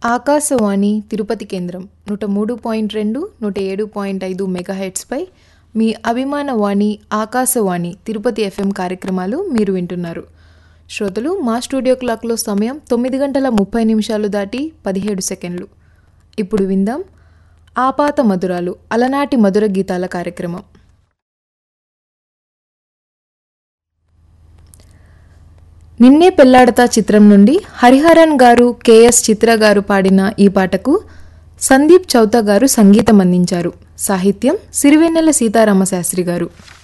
ఆకాశవాణి తిరుపతి కేంద్రం నూట మూడు పాయింట్ రెండు నూట ఏడు పాయింట్ ఐదు మెగాహెట్స్పై మీ అభిమాన వాణి ఆకాశవాణి తిరుపతి ఎఫ్ఎం కార్యక్రమాలు మీరు వింటున్నారు శ్రోతలు మా స్టూడియో క్లాక్లో సమయం తొమ్మిది గంటల ముప్పై నిమిషాలు దాటి పదిహేడు సెకండ్లు ఇప్పుడు విందాం ఆపాత మధురాలు అలనాటి మధుర గీతాల కార్యక్రమం నిన్నే పెళ్లాడతా చిత్రం నుండి హరిహరన్ గారు కెఎస్ చిత్ర గారు పాడిన ఈ పాటకు సందీప్ చౌత గారు సంగీతం అందించారు సాహిత్యం సిరివెన్నెల సీతారామశాస్త్రి గారు